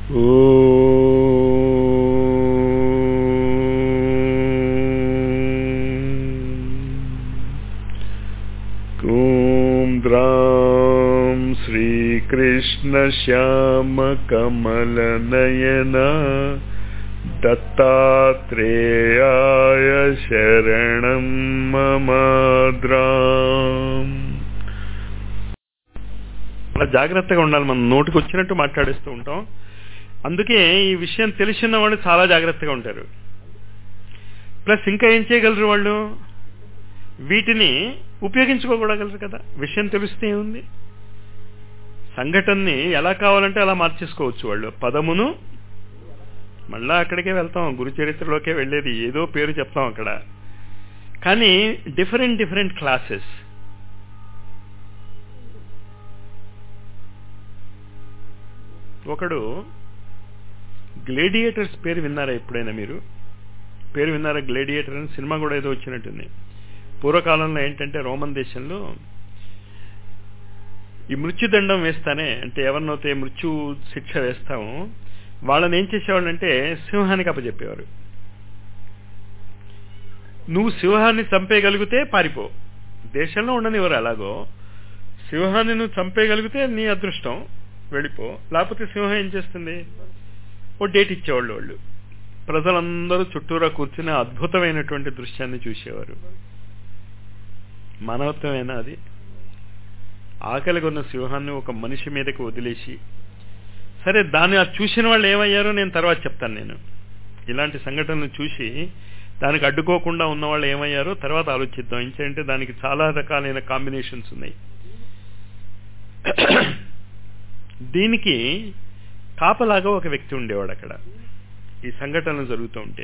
ॐ द्रां श्रीकृष्णश्यामकमलनयन दत्तात्रेयाय शरणं మమాద్రాం అలా జాగ్రత్తగా ఉండాలి మనం నోటికి వచ్చినట్టు మాట్లాడేస్తూ ఉంటాం అందుకే ఈ విషయం తెలిసిన వాళ్ళు చాలా జాగ్రత్తగా ఉంటారు ప్లస్ ఇంకా ఏం చేయగలరు వాళ్ళు వీటిని ఉపయోగించుకోకూడగలరు కదా విషయం తెలిస్తే ఏముంది సంఘటనని ఎలా కావాలంటే అలా మార్చేసుకోవచ్చు వాళ్ళు పదమును మళ్ళా అక్కడికే వెళ్తాం గురు చరిత్రలోకే వెళ్ళేది ఏదో పేరు చెప్తాం అక్కడ కానీ డిఫరెంట్ డిఫరెంట్ క్లాసెస్ ఒకడు గ్లేడియేటర్స్ పేరు విన్నారా ఎప్పుడైనా మీరు పేరు విన్నారా గ్లేడియేటర్ అని సినిమా కూడా ఏదో వచ్చినట్టుంది పూర్వకాలంలో ఏంటంటే రోమన్ దేశంలో ఈ మృత్యుదండం వేస్తానే అంటే ఎవరినైతే మృత్యు శిక్ష వేస్తామో వాళ్ళని ఏం చేసేవాళ్ళు అంటే సింహానికి అప్పచెప్పేవారు నువ్వు సింహాన్ని చంపేయగలిగితే పారిపో దేశంలో ఉండనివ్వరు అలాగో సింహాన్ని నువ్వు చంపేయగలిగితే నీ అదృష్టం వెళ్ళిపో లేకపోతే సింహం ఏం చేస్తుంది ఓ డేట్ ఇచ్చేవాళ్ళు వాళ్ళు ప్రజలందరూ చుట్టూరా కూర్చుని అద్భుతమైనటువంటి దృశ్యాన్ని చూసేవారు మానవత్వమేనా అది ఆకలిగా ఉన్న సింహాన్ని ఒక మనిషి మీదకి వదిలేసి సరే దాన్ని ఆ చూసిన వాళ్ళు ఏమయ్యారో నేను తర్వాత చెప్తాను నేను ఇలాంటి సంఘటనలు చూసి దానికి అడ్డుకోకుండా ఉన్న వాళ్ళు ఏమయ్యారో తర్వాత ఆలోచిద్దాం ఏంటంటే దానికి చాలా రకాలైన కాంబినేషన్స్ ఉన్నాయి దీనికి కాపలాగా ఒక వ్యక్తి ఉండేవాడు అక్కడ ఈ సంఘటనలు జరుగుతూ ఉంటే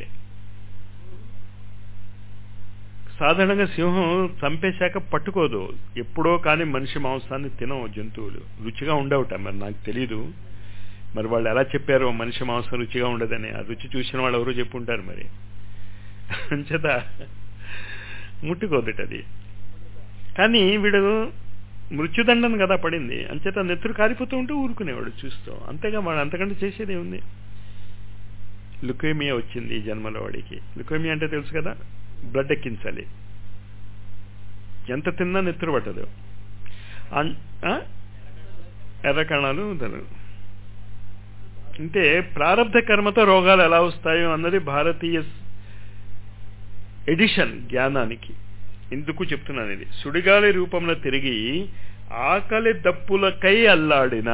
సాధారణంగా సింహం చంపేశాక పట్టుకోదు ఎప్పుడో కానీ మనిషి మాంసాన్ని తినవు జంతువులు రుచిగా ఉండవుట మరి నాకు తెలీదు మరి వాళ్ళు ఎలా చెప్పారో మనిషి మాంసం రుచిగా ఉండదని ఆ రుచి చూసిన వాళ్ళు ఎవరో చెప్పుంటారు మరి అంచేత ముట్టుకోదుట అది కానీ వీడు మృత్యుదండం కదా పడింది అంచేత నెత్తురు కారిపోతూ ఉంటే ఊరుకునేవాడు చూస్తూ అంతేగా వాడు అంతకంటే చేసేది ఉంది లుకేమియా వచ్చింది ఈ జన్మలో వాడికి లుకేమియా అంటే తెలుసు కదా బ్లడ్ ఎక్కించాలి ఎంత తిన్నా నెత్తురు పట్టదు ఎర్ర కణాలు అంటే ప్రారంభ కర్మతో రోగాలు ఎలా వస్తాయో అన్నది భారతీయ ఎడిషన్ జ్ఞానానికి ఎందుకు చెప్తున్నాను ఇది సుడిగాలి రూపంలో తిరిగి ఆకలి దప్పులకై అల్లాడిన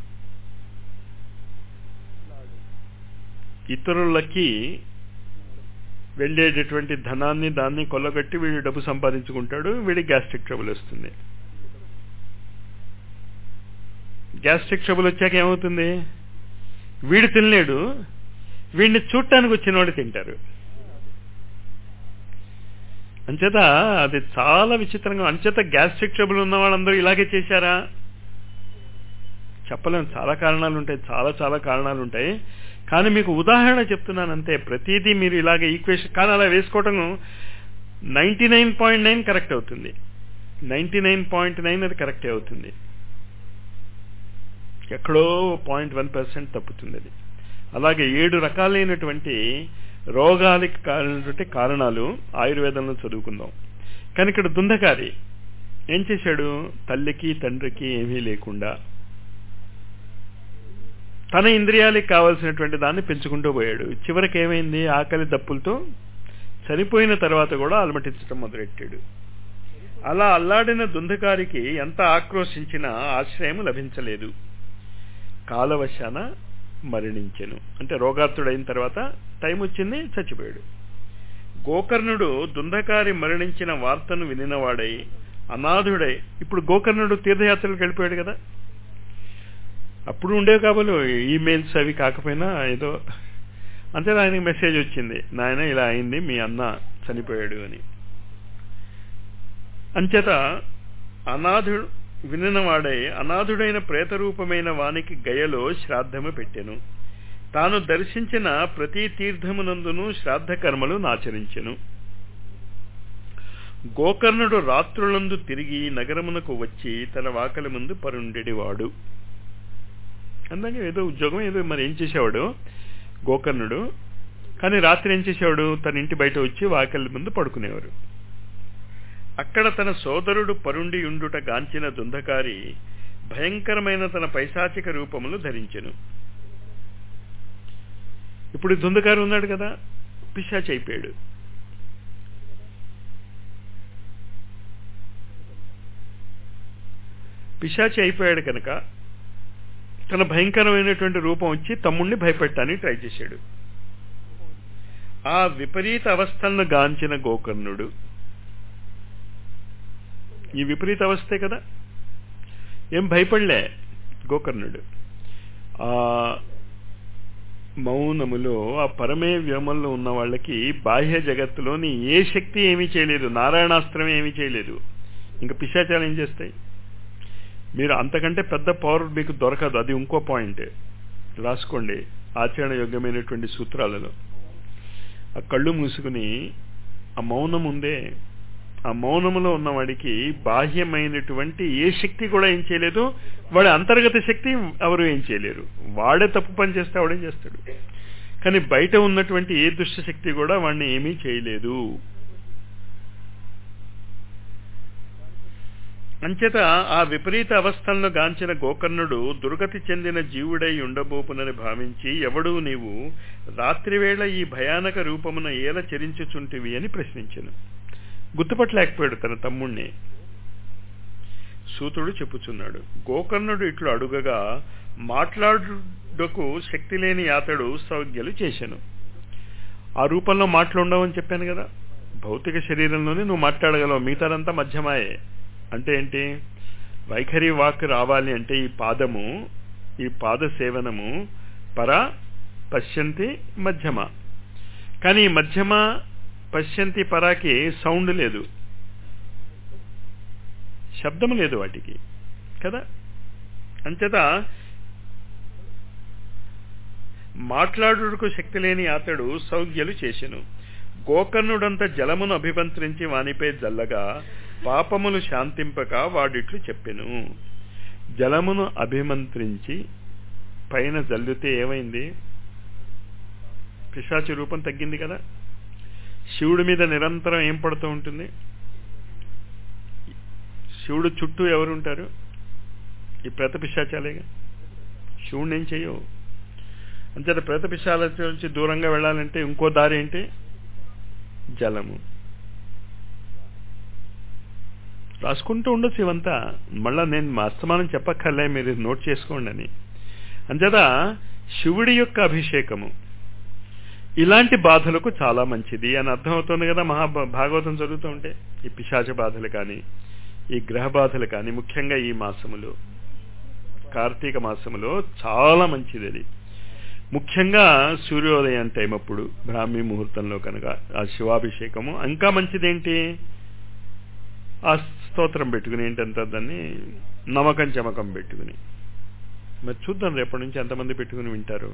ఇతరులకి వెళ్ళేటటువంటి ధనాన్ని దాన్ని కొల్లగట్టి వీడు డబ్బు సంపాదించుకుంటాడు వీడి గ్యాస్ట్రిక్ ట్రబుల్ వస్తుంది గ్యాస్ట్రిక్ ట్రబుల్ వచ్చాక ఏమవుతుంది వీడు తినలేడు వీడిని చూడటానికి వచ్చిన వాడు తింటారు అంచేత అది చాలా విచిత్రంగా అంచేత గ్యాస్ట్రిక్ ట్రబుల్ ఉన్న వాళ్ళందరూ ఇలాగే చేశారా చెప్పలేము చాలా కారణాలు ఉంటాయి చాలా చాలా కారణాలు ఉంటాయి కానీ మీకు ఉదాహరణ చెప్తున్నాను అంతే ప్రతిదీ మీరు ఇలాగే ఈక్వేషన్ కానీ అలా వేసుకోవటం ninety nine point nine correct అవుతుంది నైంటీ నైన్ పాయింట్ నైన్ అది కరెక్టే అవుతుంది ఎక్కడో పాయింట్ వన్ పర్సెంట్ తప్పుతుంది అది అలాగే ఏడు రకాలైనటువంటి రోగాలకి కారణటువంటి కారణాలు ఆయుర్వేదంలో చదువుకుందాం కానీ ఇక్కడ దుందకారి ఏం చేశాడు తల్లికి తండ్రికి ఏమీ లేకుండా తన ఇంద్రియాలకు కావలసినటువంటి దాన్ని పెంచుకుంటూ పోయాడు చివరికి ఏమైంది ఆకలి దప్పులతో చనిపోయిన తర్వాత కూడా అలమటించడం మొదలెట్టాడు అలా అల్లాడిన దుందకారికి ఎంత ఆక్రోశించినా ఆశ్రయం లభించలేదు కాలవశాన మరణించెను అంటే రోగాతుడైన తర్వాత టైం వచ్చింది చచ్చిపోయాడు గోకర్ణుడు దుందకారి మరణించిన వార్తను వినినవాడై అనాథుడై ఇప్పుడు గోకర్ణుడు తీర్థయాత్రలకు వెళ్ళిపోయాడు కదా అప్పుడు ఉండేవి కాబోలు ఈమెయిల్స్ అవి కాకపోయినా ఏదో అంతే ఆయనకి మెసేజ్ వచ్చింది నాయన ఇలా అయింది మీ అన్న చనిపోయాడు అని అంచేత అనాథుడు వినినవాడై అనాథుడైన ప్రేతరూపమైన వానికి గయలో శ్రాద్ధము పెట్టెను తాను దర్శించిన ప్రతి తీర్థమునందును శ్రాద్ధ కర్మలు నాచరించెను గోకర్ణుడు రాత్రులందు తిరిగి నగరమునకు వచ్చి తన వాకలి ముందు పరుండెడివాడు అందంగా ఏదో ఉద్యోగం ఏదో మరి ఏం చేసేవాడు గోకర్ణుడు కానీ రాత్రి ఏం చేసేవాడు తన ఇంటి బయట వచ్చి వాకిలి ముందు పడుకునేవారు అక్కడ తన సోదరుడు పరుండి ఉండుట గాంచిన దుంధకారి భయంకరమైన తన పైశాచిక రూపములు ధరించెను ఇప్పుడు ఈ దుంధకారి ఉన్నాడు కదా పిశాచి అయిపోయాడు పిశాచి అయిపోయాడు కనుక తన భయంకరమైనటువంటి రూపం వచ్చి తమ్ముణ్ణి భయపెట్టడానికి ట్రై చేశాడు ఆ విపరీత అవస్థలను గాంచిన గోకర్ణుడు ఈ విపరీత అవస్థే కదా ఏం భయపడలే గోకర్ణుడు ఆ మౌనములో ఆ పరమే వ్యోమంలో ఉన్న వాళ్ళకి బాహ్య జగత్తులోని ఏ శక్తి ఏమీ చేయలేదు నారాయణాస్త్రం ఏమీ చేయలేదు ఇంకా పిశాచాలు ఏం చేస్తాయి మీరు అంతకంటే పెద్ద పవర్ మీకు దొరకదు అది ఇంకో పాయింట్ రాసుకోండి ఆచరణ యోగ్యమైనటువంటి సూత్రాలలో ఆ కళ్ళు మూసుకుని ఆ మౌనం ఉందే ఆ మౌనములో ఉన్నవాడికి బాహ్యమైనటువంటి ఏ శక్తి కూడా ఏం చేయలేదు వాడి అంతర్గత శక్తి ఎవరు ఏం చేయలేరు వాడే తప్పు పని చేస్తే వాడేం చేస్తాడు కానీ బయట ఉన్నటువంటి ఏ దుష్ట శక్తి కూడా వాడిని ఏమీ చేయలేదు అంచేత ఆ విపరీత అవస్థలను గాంచిన గోకర్ణుడు దుర్గతి చెందిన జీవుడై ఉండబోపునని భావించి ఎవడూ నీవు రాత్రివేళ ఈ భయానక రూపమున ఏల చరించుచుంటివి అని ప్రశ్నించను గుర్తుపట్టలేకపోయాడు తన తమ్ముణ్ణి సూతుడు చెప్పుచున్నాడు గోకర్ణుడు ఇట్లు అడుగగా మాట్లాడుటకు శక్తి లేని అతడు సౌజ్ఞలు చేశాను ఆ రూపంలో మాట్లాడవని చెప్పాను కదా భౌతిక శరీరంలోనే నువ్వు మాట్లాడగలవు మిగతాదంతా మధ్యమాయే అంటే ఏంటి వైఖరి వాక్ రావాలి అంటే ఈ పాదము ఈ పాద సేవనము పర పశ్యంతి మధ్యమ కానీ ఈ మధ్యమ పశ్యంతి పరాకి సౌండ్ లేదు శబ్దం లేదు వాటికి కదా అంచేత మాట్లాడుటకు శక్తి లేని అతడు సౌజ్ఞలు చేసెను గోకర్ణుడంత జలమును అభిమంత్రించి వానిపై జల్లగా పాపములు శాంతింపక వాడిట్లు చెప్పెను జలమును అభిమంత్రించి పైన జల్లితే ఏమైంది పిశాచి రూపం తగ్గింది కదా శివుడి మీద నిరంతరం ఏం పడుతూ ఉంటుంది శివుడు చుట్టూ ఎవరుంటారు ఈ ప్రేత పిశాచాలేగా శివుడిని ఏం చెయ్యవు అంచేత ప్రేత పిశాల నుంచి దూరంగా వెళ్ళాలంటే ఇంకో దారి ఏంటి జలము రాసుకుంటూ ఉండొచ్చు ఇవంతా మళ్ళా నేను అస్తమానం చెప్పక్కర్లే మీరు నోట్ చేసుకోండి అని అంచేత శివుడి యొక్క అభిషేకము ఇలాంటి బాధలకు చాలా మంచిది అని అర్థమవుతుంది కదా మహా భాగవతం చదువుతూ ఉంటే ఈ పిశాచ బాధలు కానీ ఈ గ్రహ బాధలు కానీ ముఖ్యంగా ఈ మాసములో కార్తీక మాసములో చాలా మంచిది అది ముఖ్యంగా సూర్యోదయం టైం అప్పుడు బ్రాహ్మీ ముహూర్తంలో కనుక ఆ శివాభిషేకము ఇంకా మంచిదేంటి ఆ స్తోత్రం పెట్టుకుని ఏంటంటే దాన్ని నమ్మకం చమకం పెట్టుకుని మరి చూద్దాం రేపటి నుంచి ఎంతమంది పెట్టుకుని వింటారు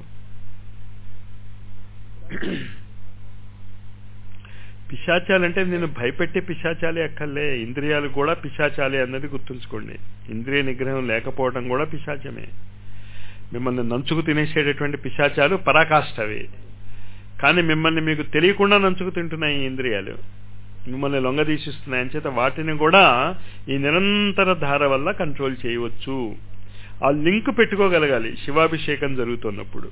పిశాచాలంటే నేను భయపెట్టే పిశాచాలే అక్కర్లే ఇంద్రియాలు కూడా పిశాచాలే అన్నది గుర్తుంచుకోండి ఇంద్రియ నిగ్రహం లేకపోవడం కూడా పిశాచమే మిమ్మల్ని నంచుకు తినేసేటటువంటి పిశాచాలు పరాకాష్టవి కానీ మిమ్మల్ని మీకు తెలియకుండా నంచుకు తింటున్నాయి ఈ ఇంద్రియాలు మిమ్మల్ని లొంగదీసిస్తున్నాయి అంచేత వాటిని కూడా ఈ నిరంతర ధార వల్ల కంట్రోల్ చేయవచ్చు ఆ లింక్ పెట్టుకోగలగాలి శివాభిషేకం జరుగుతున్నప్పుడు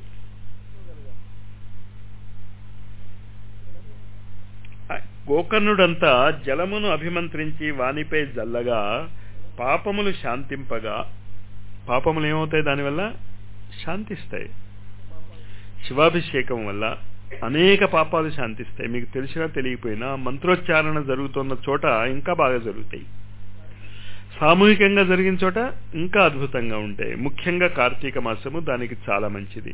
గోకర్ణుడంతా జలమును అభిమంత్రించి వానిపై జల్లగా పాపములు శాంతింపగా పాపములు ఏమవుతాయి దానివల్ల శాంతిస్తాయి శివాభిషేకం వల్ల అనేక పాపాలు శాంతిస్తాయి మీకు తెలిసినా తెలియకపోయినా మంత్రోచ్చారణ జరుగుతున్న చోట ఇంకా బాగా జరుగుతాయి సామూహికంగా జరిగిన చోట ఇంకా అద్భుతంగా ఉంటాయి ముఖ్యంగా కార్తీక మాసము దానికి చాలా మంచిది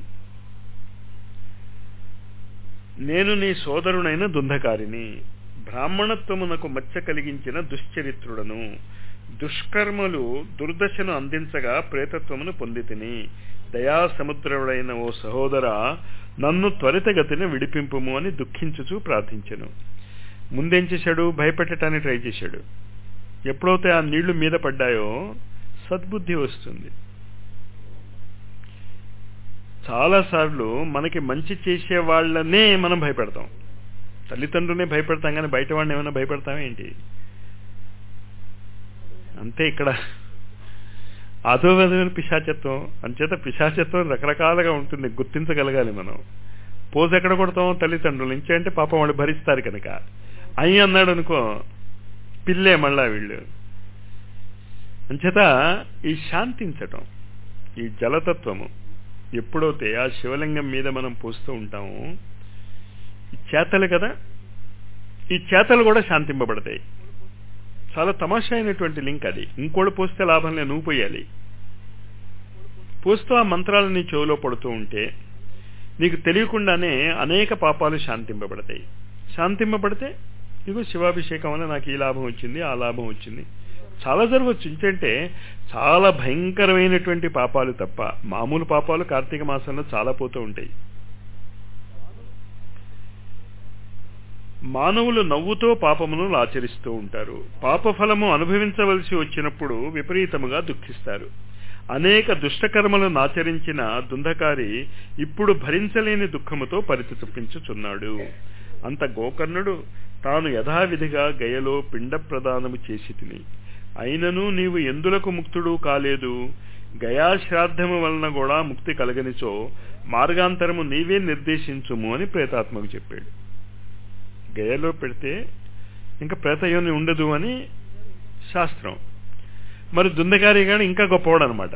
నేను నీ సోదరునైన దుంధకారిని బ్రాహ్మణత్వమునకు మచ్చ కలిగించిన దుశ్చరిత్రుడను దుష్కర్మలు దుర్దశను అందించగా ప్రేతత్వమును పొందితిని దయాసముద్రుడైన ఓ సహోదర నన్ను త్వరితగతిన విడిపింపుము అని దుఃఖించుచూ ప్రార్థించెను ముందేం చేశాడు భయపెట్టడానికి ట్రై చేశాడు ఎప్పుడైతే ఆ నీళ్లు మీద పడ్డాయో సద్బుద్ధి వస్తుంది చాలాసార్లు మనకి మంచి చేసే వాళ్ళనే మనం భయపెడతాం తల్లిదండ్రులనే భయపెడతాం కానీ బయట వాడిని ఏమైనా భయపెడతామా ఏంటి అంతే ఇక్కడ అధోగధమైన పిశాచత్వం అంచేత పిశాచత్వం రకరకాలుగా ఉంటుంది గుర్తించగలగాలి మనం పోజు ఎక్కడ కొడతాం తల్లిదండ్రులు ఇంకేంటే పాపం వాళ్ళు భరిస్తారు కనుక అయ్యి అన్నాడు అనుకో పిల్లే మళ్ళా వీళ్ళు అంచేత ఈ శాంతించటం ఈ జలతత్వము ఎప్పుడైతే ఆ శివలింగం మీద మనం పోస్తూ ఉంటాము ఈ చేతలు కదా ఈ చేతలు కూడా శాంతింపబడతాయి చాలా తమాషా అయినటువంటి లింక్ అది ఇంకోటి పోస్తే లాభం లేదు నువ్వు పోయాలి పోస్తూ ఆ మంత్రాలని చెవులో పడుతూ ఉంటే నీకు తెలియకుండానే అనేక పాపాలు శాంతింపబడతాయి శాంతింపబడితే ఇదిగో శివాభిషేకం వల్ల నాకు ఈ లాభం వచ్చింది ఆ లాభం వచ్చింది చాలా జరగవచ్చు ఇంకంటే చాలా భయంకరమైనటువంటి పాపాలు తప్ప మామూలు పాపాలు కార్తీక మాసంలో చాలా పోతూ ఉంటాయి మానవులు నవ్వుతో పాపమును ఆచరిస్తూ ఉంటారు పాపఫలము అనుభవించవలసి వచ్చినప్పుడు విపరీతముగా దుఃఖిస్తారు అనేక దుష్టకర్మలను ఆచరించిన దుంధకారి ఇప్పుడు భరించలేని దుఃఖముతో పరిచి చూపించుచున్నాడు అంత గోకర్ణుడు తాను యథావిధిగా గయలో పిండ ప్రదానము చేసి తిని అయినను నీవు ఎందులకు ముక్తుడు కాలేదు గయాశ్రాద్ధము వలన కూడా ముక్తి కలగనిచో మార్గాంతరము నీవే నిర్దేశించుము అని ప్రేతాత్మకు చెప్పాడు గయలో పెడితే ఇంకా ప్రేతయోని ఉండదు అని శాస్త్రం మరి దుందకారి గారు ఇంకా గొప్పవాడు అనమాట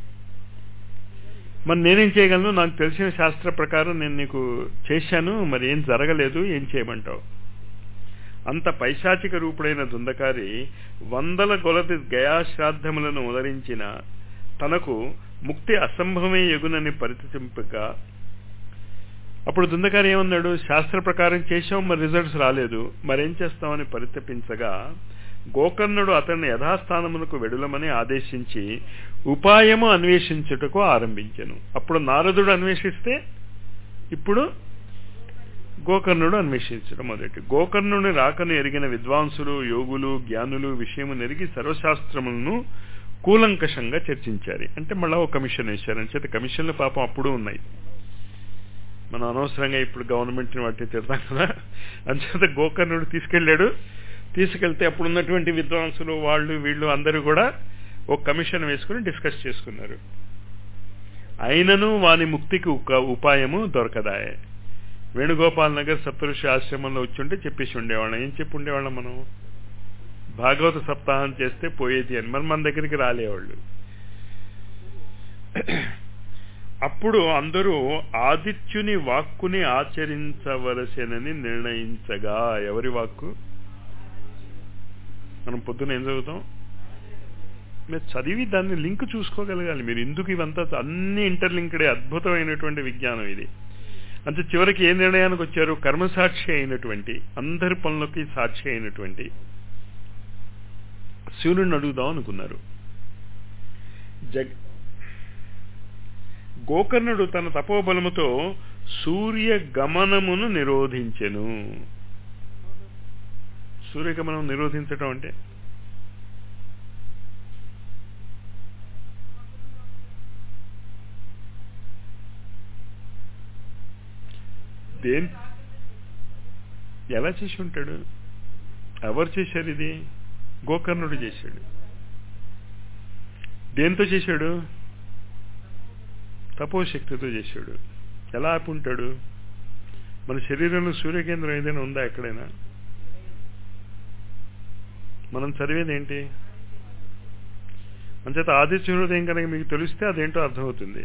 మరి నేనేం చేయగలను నాకు తెలిసిన శాస్త్ర ప్రకారం నేను నీకు చేశాను మరి ఏం జరగలేదు ఏం చేయమంటావు అంత పైశాచిక రూపుడైన దుందకారి వందల కొలది గయాశ్రాద్ధములను ఉదరించిన తనకు ముక్తి అసంభవమే ఎగునని పరిచింపక అప్పుడు దుందకారి ఏమన్నాడు శాస్త్ర ప్రకారం చేశాం మరి రిజల్ట్స్ రాలేదు మరేం చేస్తామని పరితపించగా గోకర్ణుడు అతన్ని యథాస్థానమునకు వెడులమని ఆదేశించి ఉపాయము అన్వేషించుటకు ఆరంభించెను అప్పుడు నారదుడు అన్వేషిస్తే ఇప్పుడు గోకర్ణుడు అన్వేషించడం మొదటి గోకర్ణుని రాకను ఎరిగిన విద్వాంసులు యోగులు జ్ఞానులు విషయము నెరిగి సర్వశాస్త్రములను కూలంకషంగా చర్చించారు అంటే మళ్ళా ఒక కమిషన్ వేశారు అంచేత కమిషన్లు పాపం అప్పుడు ఉన్నాయి మనం అనవసరంగా ఇప్పుడు గవర్నమెంట్ని వాటి తిడతాం కదా అంచేత గోకర్ణుడు తీసుకెళ్లాడు తీసుకెళ్తే అప్పుడు ఉన్నటువంటి విద్వాంసులు వాళ్ళు వీళ్ళు అందరూ కూడా ఒక కమిషన్ వేసుకుని డిస్కస్ చేసుకున్నారు అయినను వాని ముక్తికి ఒక ఉపాయము దొరకదాయే వేణుగోపాల్ నగర్ సప్తఋషి ఆశ్రమంలో వచ్చుంటే చెప్పేసి ఉండేవాళ్ళం ఏం చెప్పి ఉండేవాళ్ళం మనం భాగవత సప్తాహం చేస్తే పోయేది అని మరి మన దగ్గరికి రాలేవాళ్ళు అప్పుడు అందరూ ఆదిత్యుని వాక్కుని ఆచరించవలసినని నిర్ణయించగా ఎవరి వాక్కు మనం పొద్దున ఏం చదువుతాం మీరు చదివి దాన్ని లింక్ చూసుకోగలగాలి మీరు ఎందుకు ఇవంతా అన్ని ఇంటర్లింక్డే అద్భుతమైనటువంటి విజ్ఞానం ఇది అంటే చివరికి ఏ నిర్ణయానికి వచ్చారు కర్మసాక్షి అయినటువంటి అందరి పనులకి సాక్షి అయినటువంటి శివుని అడుగుదాం అనుకున్నారు జగ్ గోకర్ణుడు తన తపోబలముతో సూర్య గమనమును నిరోధించెను సూర్యగమనం నిరోధించటం అంటే దేని ఎలా చేసి ఉంటాడు ఎవరు చేశారు ఇది గోకర్ణుడు చేశాడు దేంతో చేశాడు తపోశక్తితో చేశాడు ఎలా ఆపి ఉంటాడు మన శరీరంలో సూర్యకేంద్రం ఏదైనా ఉందా ఎక్కడైనా మనం చదివేది ఏంటి అంచేత ఆదిత్య హృదయం కనుక మీకు తెలిస్తే అదేంటో అర్థమవుతుంది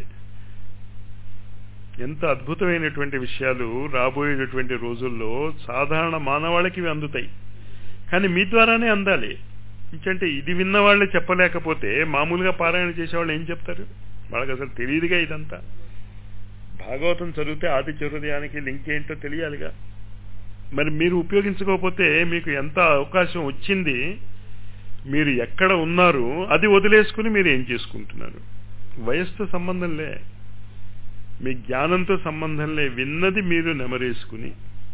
ఎంత అద్భుతమైనటువంటి విషయాలు రాబోయేటటువంటి రోజుల్లో సాధారణ మానవాళికి ఇవి అందుతాయి కానీ మీ ద్వారానే అందాలి ఇంకంటే ఇది విన్న వాళ్ళే చెప్పలేకపోతే మామూలుగా పారాయణ చేసేవాళ్ళు ఏం చెప్తారు వాళ్ళకి అసలు తెలియదుగా ఇదంతా భాగవతం చదివితే ఆదిత్య హృదయానికి లింక్ ఏంటో తెలియాలిగా మరి మీరు ఉపయోగించుకోకపోతే మీకు ఎంత అవకాశం వచ్చింది మీరు ఎక్కడ ఉన్నారు అది వదిలేసుకుని మీరు ఏం చేసుకుంటున్నారు వయస్సుతో సంబంధం లే మీ జ్ఞానంతో సంబంధం లే విన్నది మీరు నెమరేసుకుని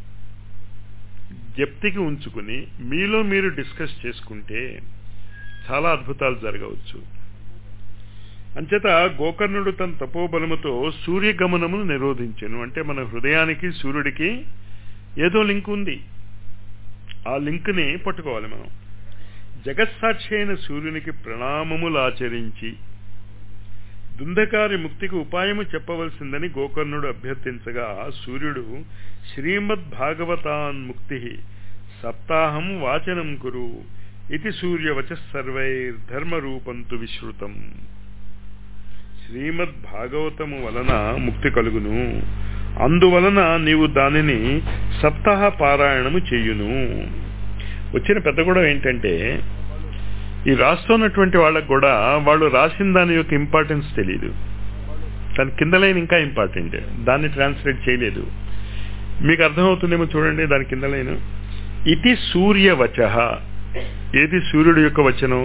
జప్తికి ఉంచుకుని మీలో మీరు డిస్కస్ చేసుకుంటే చాలా అద్భుతాలు జరగవచ్చు అంచేత గోకర్ణుడు తన తపోబలముతో సూర్యగమనమును నిరోధించను అంటే మన హృదయానికి సూర్యుడికి ఏదో లింక్ ఉంది ఆ లింక్ని పట్టుకోవాలి మనం జగత్సాక్షి అయిన సూర్యునికి ప్రణామములు ఆచరించి దుందకారి ముక్తికి ఉపాయము చెప్పవలసిందని గోకర్ణుడు అభ్యర్థించగా సూర్యుడు శ్రీమద్ భాగవతాన్ ముక్తి సప్తాహం వాచనం కురు ఇది సూర్యవచ సర్వైర్ధర్మరూపంతు విశ్రుతం శ్రీమద్ భాగవతము వలన ముక్తి కలుగును అందువలన నీవు దానిని సప్తాహ పారాయణము చెయ్యును వచ్చిన పెద్ద కూడా ఏంటంటే ఈ రాస్తున్నటువంటి వాళ్ళకు కూడా వాళ్ళు రాసిన దాని యొక్క ఇంపార్టెన్స్ తెలియదు దాని కింద లైన్ ఇంకా ఇంపార్టెంట్ దాన్ని ట్రాన్స్లేట్ చేయలేదు మీకు అర్థమవుతుందేమో చూడండి దాని కింద లైన్ ఇది సూర్యవచ ఏది సూర్యుడు యొక్క వచనం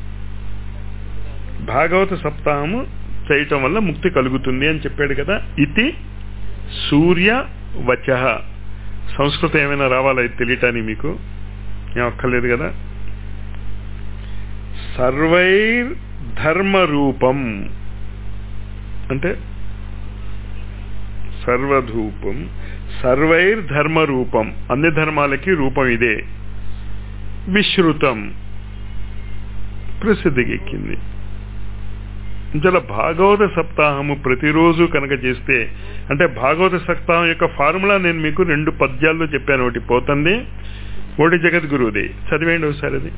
భాగవత సప్తాహము చేయటం వల్ల ముక్తి కలుగుతుంది అని చెప్పాడు కదా ఇది సూర్య వచ సంస్కృతం ఏమైనా రావాలా ఇది తెలియటానికి మీకు ఏం అక్కర్లేదు కదా సర్వైర్ ధర్మ రూపం అంటే సర్వధూపం సర్వైర్ ధర్మ రూపం అన్ని ధర్మాలకి రూపం ఇదే విశ్రుతం ప్రసిద్ధికి ఎక్కింది ఇంతలో భాగవత సప్తాహము ప్రతిరోజు కనుక చేస్తే అంటే భాగవత సప్తాహం యొక్క ఫార్ములా నేను మీకు రెండు పద్యాల్లో చెప్పాను ఒకటి పోతుంది ఒకటి జగద్గురువుది చదివేయండి ఒకసారి అది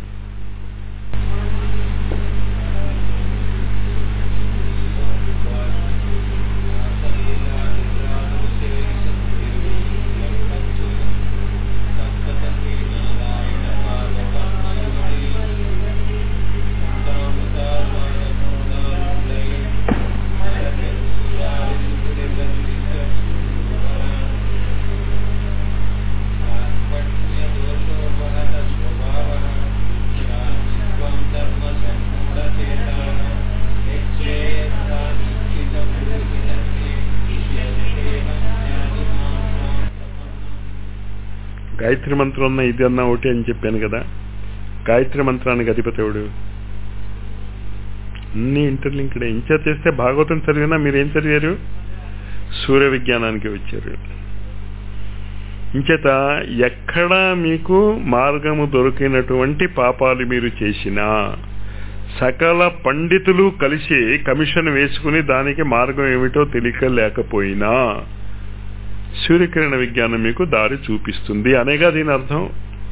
గాయత్రి మంత్రం ఉన్న ఇది అన్నా ఒకటి అని చెప్పాను కదా గాయత్రి మంత్రానికి అధిపతవుడు అన్ని ఇంటర్లింక్డ్ ఇంచా చేస్తే భాగవతం చదివినా మీరేం చదివారు సూర్య విజ్ఞానానికి వచ్చారు ఇంచేత ఎక్కడ మీకు మార్గము దొరికినటువంటి పాపాలు మీరు చేసినా సకల పండితులు కలిసి కమిషన్ వేసుకుని దానికి మార్గం ఏమిటో తెలియక లేకపోయినా సూర్యకిరణ విజ్ఞానం మీకు దారి చూపిస్తుంది అనేగా దీని అర్థం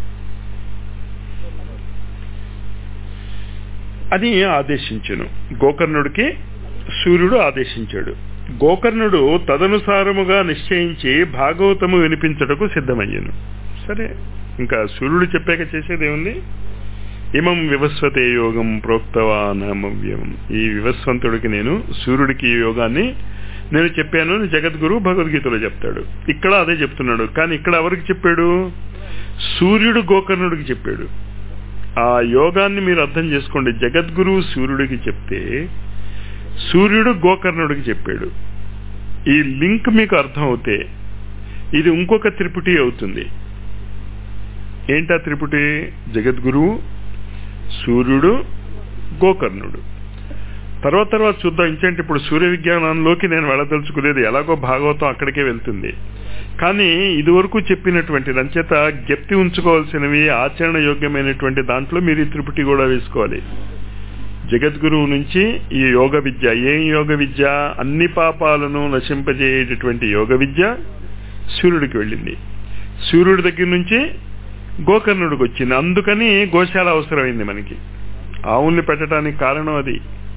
అని ఆదేశించును గోకర్ణుడికి సూర్యుడు ఆదేశించాడు గోకర్ణుడు తదనుసారముగా నిశ్చయించి భాగవతము వినిపించటకు సిద్ధమయ్యాను సరే ఇంకా సూర్యుడు చెప్పాక చేసేదేముంది ఇమం వివస్వతే యోగం ప్రోక్తవానమవ్యం ఈ వివస్వంతుడికి నేను సూర్యుడికి ఈ యోగాన్ని నేను చెప్పాను అని జగద్గురు భగవద్గీతలో చెప్తాడు ఇక్కడ అదే చెప్తున్నాడు కానీ ఇక్కడ ఎవరికి చెప్పాడు సూర్యుడు గోకర్ణుడికి చెప్పాడు ఆ యోగాన్ని మీరు అర్థం చేసుకోండి జగద్గురు సూర్యుడికి చెప్తే సూర్యుడు గోకర్ణుడికి చెప్పాడు ఈ లింక్ మీకు అర్థం అవుతే ఇది ఇంకొక త్రిపుటి అవుతుంది ఏంటా త్రిపుటి జగద్గురువు సూర్యుడు గోకర్ణుడు తర్వాత తర్వాత చూద్దాం ఇంకేంటి ఇప్పుడు సూర్య విజ్ఞానంలోకి నేను వెళ్ళదలుచుకునేది ఎలాగో భాగవతం అక్కడికే వెళ్తుంది కానీ ఇదివరకు చెప్పినటువంటి అంచేత జ్ఞప్తి ఉంచుకోవాల్సినవి ఆచరణ యోగ్యమైనటువంటి దాంట్లో మీరు ఈ త్రిపుటి కూడా వేసుకోవాలి జగద్గురువు నుంచి ఈ యోగ విద్య ఏం యోగ విద్య అన్ని పాపాలను నశింపజేయేటటువంటి యోగ విద్య సూర్యుడికి వెళ్ళింది సూర్యుడి దగ్గర నుంచి గోకర్ణుడికి వచ్చింది అందుకని గోశాల అవసరమైంది మనకి ఆవుల్ని పెట్టడానికి కారణం అది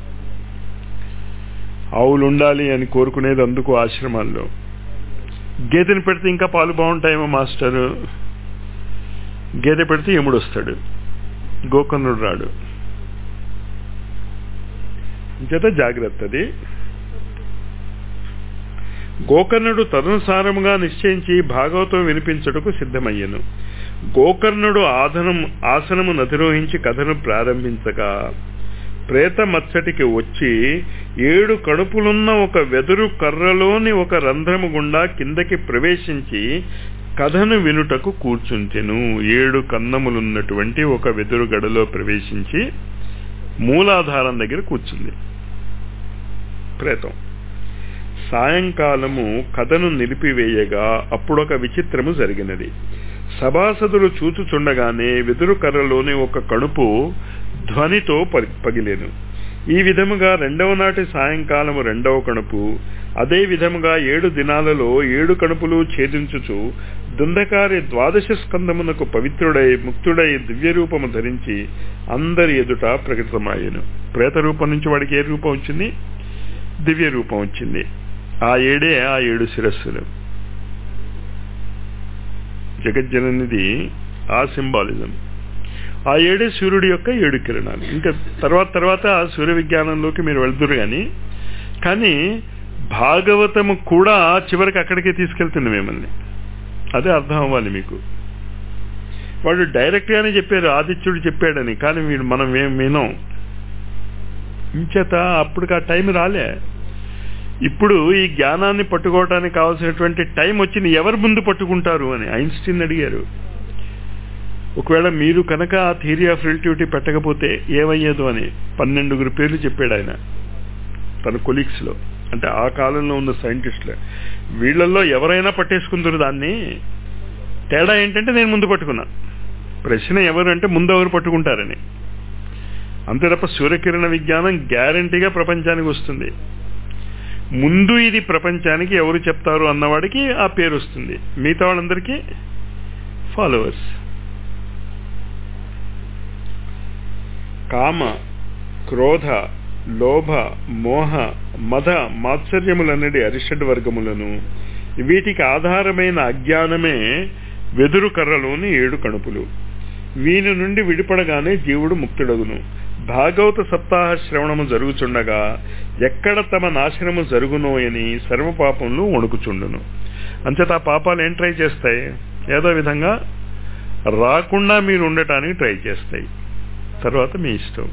ఆవులు ఉండాలి అని కోరుకునేది అందుకు ఆశ్రమాల్లో గేదెని పెడితే ఇంకా పాలు బాగుంటాయేమో మాస్టర్ గేదె పెడితే ఎముడు వస్తాడు గోకర్ణుడు రాడు చేత జాగ్రత్త అది గోకర్ణుడు తదనుసారముగా నిశ్చయించి భాగవతం వినిపించుటకు సిద్ధమయ్యను గోకర్ణుడు ఆధనం ఆసనము నతిరోహించి కథను ప్రారంభించగా ప్రేత మచ్చటికి వచ్చి ఏడు కడుపులున్న ఒక వెదురు కర్రలోని ఒక రంధ్రము గుండా కిందకి ప్రవేశించి కథను వినుటకు కూర్చుంటెను ఏడు కన్నములున్నటువంటి ఒక వెదురు గడలో ప్రవేశించి మూలాధారం దగ్గర కూర్చుంది ప్రేతం సాయంకాలము కథను నిలిపివేయగా అప్పుడొక విచిత్రము జరిగినది సభాసదులు చూచుచుండగానే వెదురు కర్రలోని ఒక కణుపు ధ్వనితో పగిలేను ఈ విధముగా రెండవ నాటి సాయంకాలము రెండవ కణుపు అదే విధముగా ఏడు దినాలలో ఏడు కణుపులు ఛేదించుచు దుందకారి ద్వాదశ స్కందమునకు పవిత్రుడై ముక్తుడై దివ్యరూపము ధరించి అందరి ఎదుట ప్రకటమాయను ప్రేత రూపం నుంచి వాడికి ఏ రూపం వచ్చింది దివ్య రూపం వచ్చింది ఆ ఏడే ఆ ఏడు శిరస్సులు జగజ్జననిది ఆ సింబాలిజం ఆ ఏడే సూర్యుడి యొక్క ఏడు కిరణాలు ఇంకా తర్వాత తర్వాత సూర్య విజ్ఞానంలోకి మీరు వెళ్తురు కానీ కానీ భాగవతము కూడా చివరికి అక్కడికే తీసుకెళ్తుంది మిమ్మల్ని అదే అర్థం అవ్వాలి మీకు వాడు డైరెక్ట్గానే చెప్పారు ఆదిత్యుడు చెప్పాడని కానీ వీడు మనం ఏం వినం ఇంచేత అప్పటికి ఆ టైం రాలే ఇప్పుడు ఈ జ్ఞానాన్ని పట్టుకోవడానికి కావాల్సినటువంటి టైం వచ్చింది ఎవరు ముందు పట్టుకుంటారు అని ఐన్స్టీన్ అడిగారు ఒకవేళ మీరు కనుక ఆ థియరీ ఆఫ్ రిలేటివిటీ పెట్టకపోతే ఏమయ్యేదో అని పన్నెండుగురు పేర్లు చెప్పాడు ఆయన తన కొలీగ్స్లో అంటే ఆ కాలంలో ఉన్న సైంటిస్టులు వీళ్ళల్లో ఎవరైనా పట్టేసుకుందరు దాన్ని తేడా ఏంటంటే నేను ముందు పట్టుకున్నా ప్రశ్న ఎవరు అంటే ముందు ఎవరు పట్టుకుంటారని అంతే తప్ప సూర్యకిరణ విజ్ఞానం గ్యారంటీగా ప్రపంచానికి వస్తుంది ముందు ఇది ప్రపంచానికి ఎవరు చెప్తారు అన్నవాడికి ఆ పేరు వస్తుంది మిగతా వాళ్ళందరికీ ఫాలోవర్స్ కామ క్రోధ లోభ మోహ మద మాత్సర్యములన్నది అరిషడ్ వర్గములను వీటికి ఆధారమైన అజ్ఞానమే వెదురు కర్రలోని ఏడు కణుపులు వీని నుండి విడిపడగానే జీవుడు ముక్తుడగును భాగవత సప్తాహ శ్రవణము జరుగుచుండగా ఎక్కడ తమ నాశనము జరుగునో అని సర్వపాపంలో వణుకుచుండును అంచేత ఆ పాపాలు ఏం ట్రై చేస్తాయి ఏదో విధంగా రాకుండా మీరు ఉండటానికి ట్రై చేస్తాయి తర్వాత మీ ఇష్టం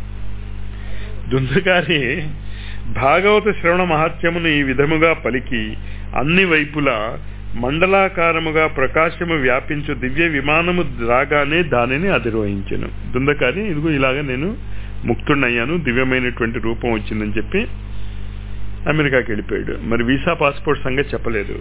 దుందుగారి భాగవత శ్రవణ మహాత్యమును ఈ విధముగా పలికి అన్ని వైపులా మండలాకారముగా ప్రకాశము వ్యాపించు దివ్య విమానము రాగానే దానిని అధిరోహించను దుందకారి ఇదిగో ఇలాగా నేను ముక్తున్నయ్యాను దివ్యమైనటువంటి రూపం వచ్చిందని చెప్పి అమెరికాకి వెళ్ళిపోయాడు మరి వీసా పాస్పోర్ట్ సంగతి చెప్పలేదు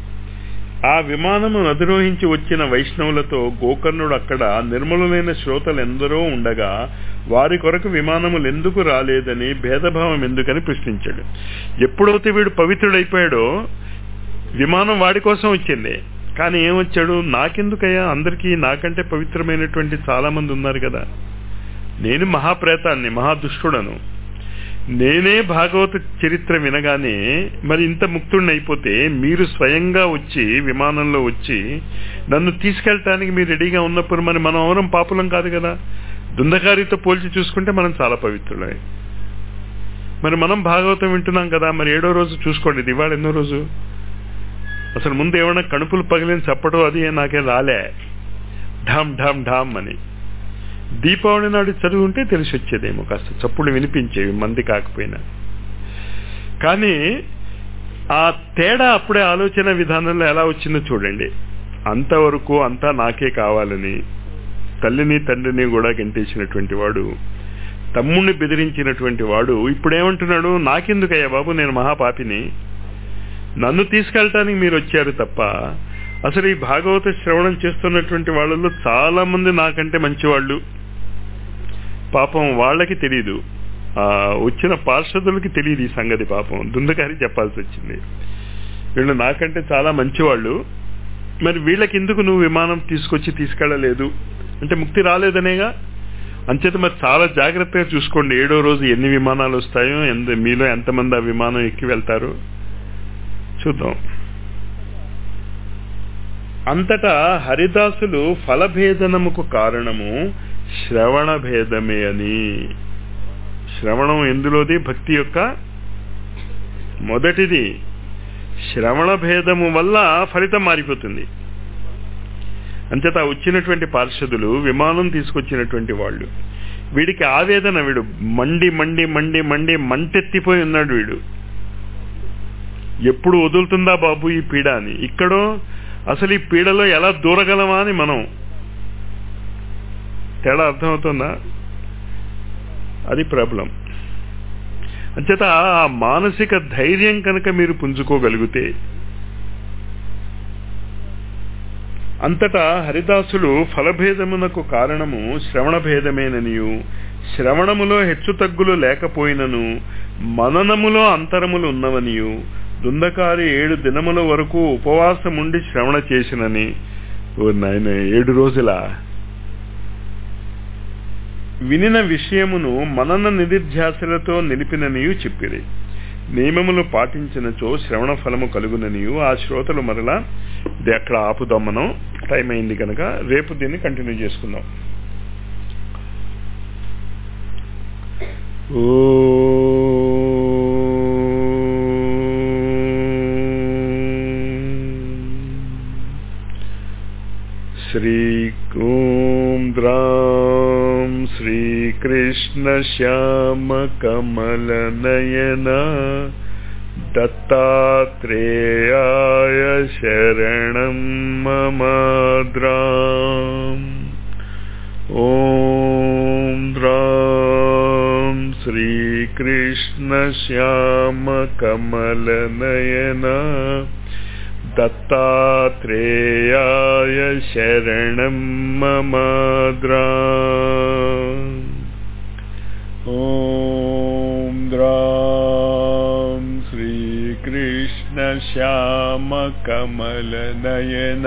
ఆ విమానము అధిరోహించి వచ్చిన వైష్ణవులతో గోకర్ణుడు అక్కడ నిర్మలులైన శ్రోతలు ఎందరో ఉండగా వారి కొరకు విమానములు ఎందుకు రాలేదని భేదభావం ఎందుకని ప్రశ్నించాడు ఎప్పుడైతే వీడు పవిత్రుడైపోయాడో విమానం వాడి కోసం వచ్చింది కానీ ఏమొచ్చాడు నాకెందుకయ్యా అందరికీ నాకంటే పవిత్రమైనటువంటి చాలా మంది ఉన్నారు కదా నేను మహాప్రేతాన్ని మహాదుష్టుడను నేనే భాగవత చరిత్ర వినగానే మరి ఇంత ముక్తుడిని అయిపోతే మీరు స్వయంగా వచ్చి విమానంలో వచ్చి నన్ను తీసుకెళ్ళటానికి మీరు రెడీగా ఉన్నప్పుడు మరి మనం అవరం పాపులం కాదు కదా దుందకారితో పోల్చి చూసుకుంటే మనం చాలా పవిత్రులే మరి మనం భాగవతం వింటున్నాం కదా మరి ఏడో రోజు చూసుకోండి ఇది ఇవాళ ఎన్నో రోజు అసలు ముందు ఏమైనా కణుపులు పగిలిన చప్పటం అది నాకేం రాలే ఢామ్ ఢామ్ ఢామ్ అని దీపావళి నాడు చదువుంటే తెలిసి వచ్చేదేమో కాస్త చప్పుడు వినిపించేవి మంది కాకపోయినా కానీ ఆ తేడా అప్పుడే ఆలోచన విధానంలో ఎలా వచ్చిందో చూడండి అంతవరకు అంతా నాకే కావాలని తల్లిని తండ్రిని కూడా గెంటేసినటువంటి వాడు తమ్ముణ్ణి బెదిరించినటువంటి వాడు ఇప్పుడేమంటున్నాడు నాకెందుకయ్యా బాబు నేను మహాపాపిని నన్ను తీసుకెళ్ళటానికి మీరు వచ్చారు తప్ప అసలు ఈ భాగవత శ్రవణం చేస్తున్నటువంటి వాళ్ళలో చాలా మంది నాకంటే మంచివాళ్ళు పాపం వాళ్ళకి తెలియదు ఆ వచ్చిన పార్షదులకి తెలియదు ఈ సంగతి పాపం దుందకారి చెప్పాల్సి వచ్చింది వీళ్ళు నాకంటే చాలా మంచివాళ్ళు మరి వీళ్ళకి ఎందుకు నువ్వు విమానం తీసుకొచ్చి తీసుకెళ్ళలేదు అంటే ముక్తి రాలేదనేగా అంచేత మరి చాలా జాగ్రత్తగా చూసుకోండి ఏడో రోజు ఎన్ని విమానాలు వస్తాయో ఎంత మీలో ఎంతమంది ఆ విమానం ఎక్కి వెళ్తారు చూద్దాం అంతటా హరిదాసులు ఫలభేదనముకు కారణము శ్రవణ భేదమే అని శ్రవణం ఎందులోది భక్తి యొక్క మొదటిది శ్రవణ భేదము వల్ల ఫలితం మారిపోతుంది అంచేత వచ్చినటువంటి పార్షదులు విమానం తీసుకొచ్చినటువంటి వాళ్ళు వీడికి ఆవేదన వీడు మండి మండి మండి మండి మంటెత్తిపోయి ఉన్నాడు వీడు ఎప్పుడు వదులుతుందా బాబు ఈ పీడ అని ఇక్కడో అసలు ఈ పీడలో ఎలా దూరగలమా అని మనం తేడా అర్థమవుతుందా అది ప్రాబ్లం అంచేత ఆ మానసిక ధైర్యం కనుక మీరు పుంజుకోగలిగితే అంతటా హరిదాసులు ఫలభేదమునకు కారణము శ్రవణ భేదమేననియు శ్రవణములో హెచ్చుతగ్గులు లేకపోయినను మననములో అంతరములు ఉన్నవనియు దుందకారి ఏడు దినముల వరకు ఉపవాసముండి శ్రవణ చేసినని ఓ నాయన ఏడు రోజుల వినిన విషయమును మనన నిధిధ్యాసలతో నిలిపిననియు చెప్పిరి నియమములు పాటించినచో శ్రవణ ఫలము కలుగుననియు ఆ శ్రోతలు మరలా ఇది అక్కడ ఆపుదాం మనం టైం అయింది కనుక రేపు దీన్ని కంటిన్యూ చేసుకుందాం ఓ శ్రీ ఓం ద్రాం శ్రీకృష్ణ శ్యామ కమల నయన దత్తాత్రేయాయ శరణం మమాద్రాం ఓం ద్రాం శ్రీకృష్ణ శ్యామ కమల నయన దత్తాత్రేయాయ శరణం మమాద్రా ఓం ద్రాం శ్రీకృష్ణ శ్యామ కమల నయన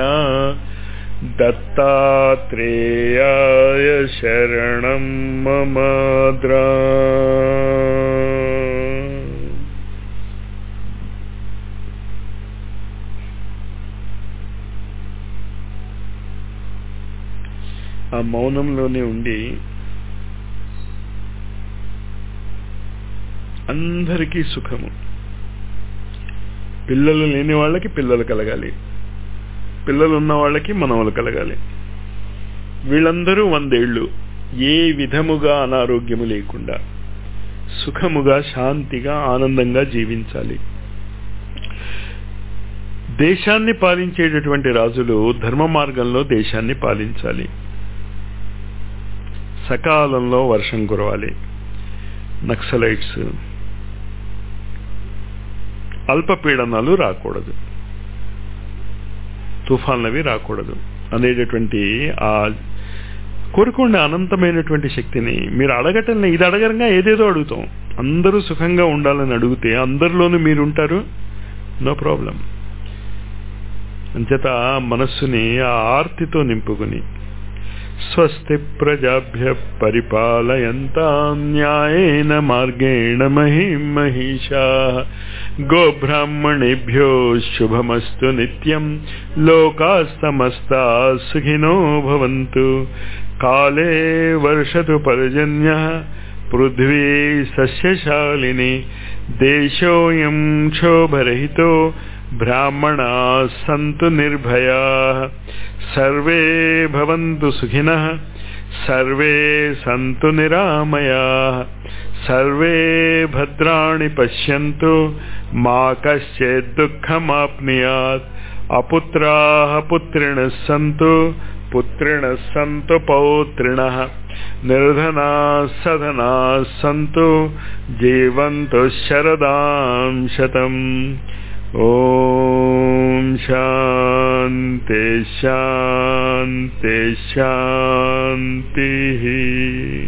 దత్తాత్రేయాయ శరణం మమాద్రా ఆ మౌనంలోనే ఉండి అందరికీ సుఖము పిల్లలు లేని వాళ్ళకి పిల్లలు కలగాలి పిల్లలు ఉన్న వాళ్ళకి మనవలు కలగాలి వీళ్ళందరూ వందేళ్లు ఏ విధముగా అనారోగ్యము లేకుండా సుఖముగా శాంతిగా ఆనందంగా జీవించాలి దేశాన్ని పాలించేటటువంటి రాజులు ధర్మ మార్గంలో దేశాన్ని పాలించాలి సకాలంలో వర్షం కురవాలి నక్సలైట్స్ అల్పపీడనాలు రాకూడదు తుఫాన్లవి రాకూడదు అనేటటువంటి ఆ కోరుకోండి అనంతమైనటువంటి శక్తిని మీరు అడగటం ఇది అడగరంగా ఏదేదో అడుగుతాం అందరూ సుఖంగా ఉండాలని అడిగితే అందరిలోనూ మీరుంటారు నో ప్రాబ్లం అంచేత మనస్సుని ఆ ఆర్తితో నింపుకుని స్వస్తి ప్రజాభ్య పరిపాలయంతాం న్యాయేన మార్గేణ మహిం మహిషా గోబ్రాహ్మణేభ్యో శుభమస్తు నిత్యం లోకా సమస్తా సుఖినో భవంతు కాలే వర్షతు పర్జన్య పృథ్వీ సస్యశాలిని దేశోయం క్షోభరహితో బ్రాహ్మణా సంతు నిర్భయా సర్వే భవంతు సుఖినః సర్వే సంతు నిరామయా సర్వే భద్రాణి పశ్యంతు మా కశ్చిత్ దుఃఖమాప్నుయాత్ అపుత్రాः పుత్రిణः సంతు పుత్రిణः సంతు పౌత్రిణः నిర్ధనా సధనా సంతు జీవంతు శరదాం శతం ఓం శాంతి శాంతి శాంతి